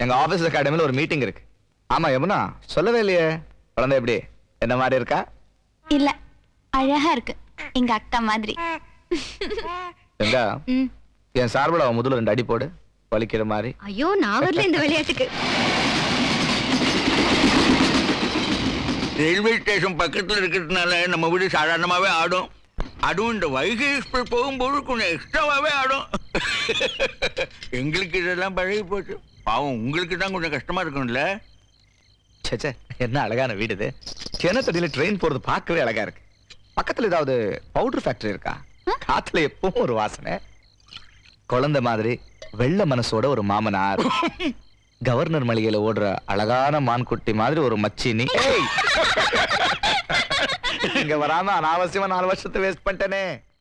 எங்க ஆபீஸ் அகாடமில ஒரு மீட்டிங் இருக்கு ஆமா யமுனா சொல்லவே இல்லையே குழந்தை எப்படி என்ன மாதிரி இருக்கா இல்ல அழகா இருக்கு எங்க அக்கா மாதிரி எங்க ம். என் சார்பில் அவன் முதல்ல ரெண்டு அடி போடு வலிக்கிற மாதிரி ஐயோ நான் வரல இந்த விளையாட்டுக்கு ரயில்வே ஸ்டேஷன் பக்கத்துல இருக்கிறதுனால நம்ம வீடு சாதாரணமாவே ஆடும் அதுவும் இந்த வைகை எக்ஸ்பிரஸ் போகும்போது கொஞ்சம் எக்ஸ்ட்ராவாவே ஆடும் எங்களுக்கு இதெல்லாம் பழகி போச்சு பாவம் உங்களுக்கு தான் கொஞ்சம் கஷ்டமா இருக்கும்ல ச்சே ச்சே, என்ன அழகான வீடு இது கிணத்தடியில ட்ரெயின் போறது பார்க்கவே அழகா இருக்கு பக்கத்துல ஏதாவது பவுடர் ஃபேக்டரி இருக்கா காத்துல எப்பவும் ஒரு வாசனை குழந்தை மாதிரி வெள்ள மனசோட ஒரு மாமனார் கவர்னர் மளிகையில ஓடுற அழகான மான்குட்டி மாதிரி ஒரு மச்சினி ஏய்! இங்க வராம அனாவசியமா நாலு வருஷத்தை வேஸ்ட் பண்ணிட்டேனே